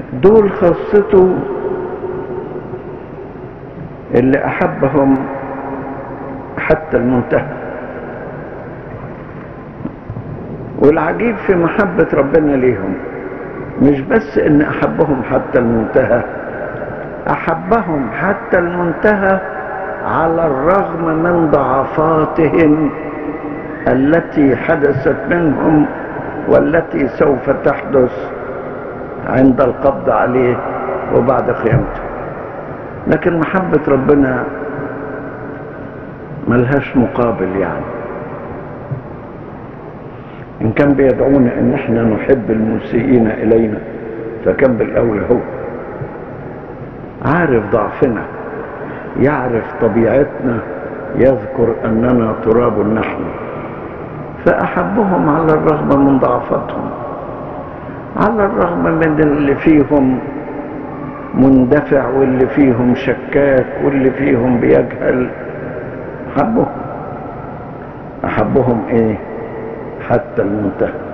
دول خاصته اللي أحبهم حتى المنتهى والعجيب في محبة ربنا ليهم مش بس ان احبهم حتى المنتهى احبهم حتى المنتهى على الرغم من ضعفاتهم التي حدثت منهم والتي سوف تحدث عند القبض عليه وبعد قيامته لكن محبة ربنا ملهاش مقابل يعني إن كان بيدعونا إن إحنا نحب المسيئين إلينا فكان بالأولى هو عارف ضعفنا يعرف طبيعتنا يذكر أننا تراب نحن فأحبهم على الرغم من ضعفتهم على الرغم من اللي فيهم مندفع واللي فيهم شكاك واللي فيهم بيجهل أحبهم أحبهم إيه حتى المنتهى